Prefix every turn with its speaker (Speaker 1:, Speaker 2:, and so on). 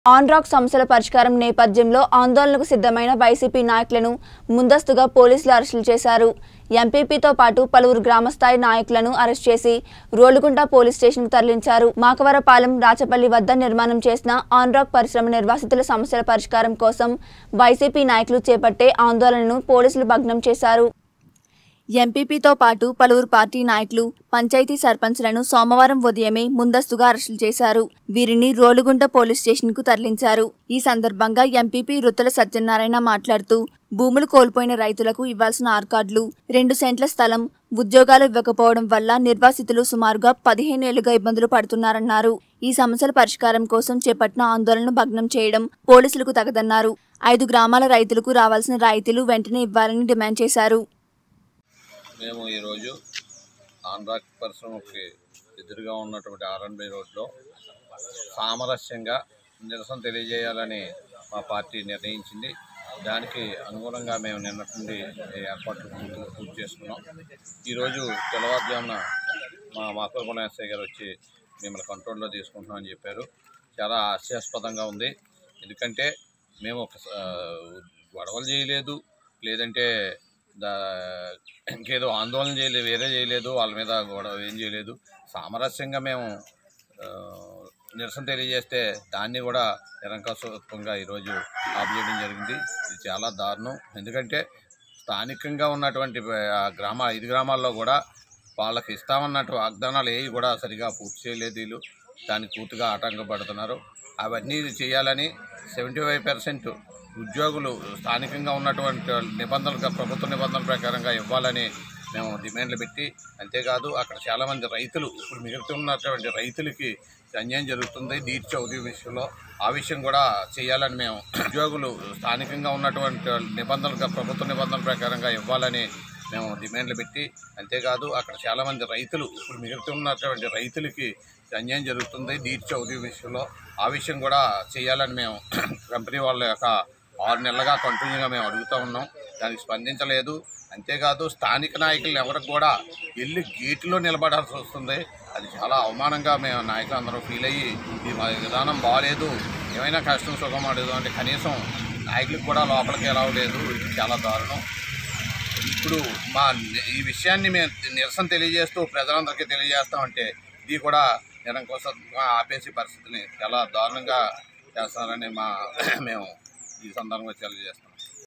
Speaker 1: ఆన్రాక్ సమస్యల పరిష్కారం నేపథ్యంలో ఆందోళనకు సిద్ధమైన వైసీపీ నాయకులను ముందస్తుగా పోలీసులు అరెస్టులు చేశారు ఎంపీపీతో పాటు పలువురు గ్రామస్థాయి నాయకులను అరెస్ట్ చేసి రోలుగుంట పోలీస్ స్టేషన్కు తరలించారు మాకవరపాలెం రాచపల్లి వద్ద నిర్మాణం చేసిన ఆన్రాక్ పరిశ్రమ నిర్వాసితుల సమస్యల పరిష్కారం కోసం వైసీపీ నాయకులు చేపట్టే ఆందోళనను పోలీసులు భగ్నం చేశారు ఎంపీపీతో పాటు పలువురు పార్టీ నాయకులు పంచాయతీ సర్పంచ్లను సోమవారం ఉదయమే ముందస్తుగా అరెస్టులు చేశారు వీరిని రోలుగుంట పోలీస్ స్టేషన్ కు తరలించారు ఈ సందర్భంగా ఎంపీపీ రుతుల సత్యనారాయణ మాట్లాడుతూ భూములు కోల్పోయిన రైతులకు ఇవ్వాల్సిన ఆర్కార్డులు రెండు సెంట్ల స్థలం ఉద్యోగాలు ఇవ్వకపోవడం వల్ల నిర్వాసితులు సుమారుగా పదిహేను ఏళ్లుగా ఇబ్బందులు పడుతున్నారన్నారు ఈ సమస్యల పరిష్కారం కోసం చేపట్టిన ఆందోళనను భగ్నం చేయడం పోలీసులకు తగదన్నారు ఐదు గ్రామాల రైతులకు రావాల్సిన రాయితీలు వెంటనే ఇవ్వాలని డిమాండ్ చేశారు
Speaker 2: మేము ఈరోజు ఆంధ్రాక్ పరిశ్రమకి ఎదురుగా ఉన్నటువంటి ఆర్ఎన్బి రోడ్లో సామరస్యంగా నిరసన తెలియజేయాలని మా పార్టీ నిర్ణయించింది దానికి అనుగుణంగా మేము నిన్నటి నుండి ఏర్పాట్లు పూర్తిగా పూర్తి చేసుకున్నాం ఈరోజు తెల్లవారుజామున మా మాకూరపురం ఎస్ఐ గారు వచ్చి మిమ్మల్ని కంట్రోల్లో తీసుకుంటున్నామని చెప్పారు చాలా హాస్యాస్పదంగా ఉంది ఎందుకంటే మేము ఒక ఆ, గొడవలు చేయలేదు లేదంటే దా ఇంకేదో ఆందోళన చేయలేదు వేరే చేయలేదు వాళ్ళ మీద గొడవ ఏం చేయలేదు సామరస్యంగా మేము ఆ, నిరసన తెలియజేస్తే దాన్ని కూడా నిరంకుశత్వంగా ఈరోజు ఆపేయడం జరిగింది ఇది చాలా దారుణం ఎందుకంటే స్థానికంగా ఉన్నటువంటి ఆ గ్రామ ఐదు గ్రామాల్లో కూడా వాళ్ళకి ఇస్తామన్నట్టు వాగ్దానాలు ఏవి కూడా సరిగా పూర్తి చేయలేదు వీళ్ళు దానికి పూర్తిగా ఆటంకపడుతున్నారు అవన్నీ చేయాలని సెవెంటీ ఫైవ్ పర్సెంట్ ఉద్యోగులు స్థానికంగా ఉన్నటువంటి నిబంధనలు ప్రభుత్వ నిబంధనల ప్రకారంగా ఇవ్వాలని మేము డిమాండ్లు పెట్టి అంతేకాదు అక్కడ చాలామంది రైతులు ఇప్పుడు మిగులుతున్నటువంటి రైతులకి అన్యాయం జరుగుతుంది నీటి చౌదరి విషయంలో ఆ విషయం కూడా చేయాలని మేము ఉద్యోగులు స్థానికంగా ఉన్నటువంటి నిబంధనలు ప్రభుత్వ నిబంధనల ప్రకారంగా ఇవ్వాలని మేము డిమాండ్లు పెట్టి అంతేకాదు అక్కడ చాలామంది రైతులు ఇప్పుడు మిగులుతున్నటువంటి రైతులకి అన్యాయం జరుగుతుంది నీటి చౌదరి విషయంలో ఆ విషయం కూడా చేయాలని మేము కంపెనీ వాళ్ళ యొక్క ఆరు నెలలుగా కంటిన్యూగా మేము అడుగుతూ ఉన్నాం దానికి స్పందించలేదు అంతేకాదు స్థానిక నాయకులు ఎవరికి కూడా వెళ్ళి గేట్లో నిలబడాల్సి వస్తుంది అది చాలా అవమానంగా మేము నాయకులందరూ ఫీల్ అయ్యి ఈ మా విధానం బాగాలేదు ఏమైనా కష్టం సుఖం అడదు అంటే కనీసం నాయకులకు కూడా లోపలికి ఎలా లేదు ఇది చాలా దారుణం ఇప్పుడు మా ఈ విషయాన్ని మేము నిరసన తెలియజేస్తూ ప్రజలందరికీ తెలియజేస్తామంటే ఇది కూడా నిరంకుశంగా ఆపేసి పరిస్థితిని చాలా దారుణంగా చేస్తారని మా మేము ఈ సందర్భంగా తెలియజేస్తాం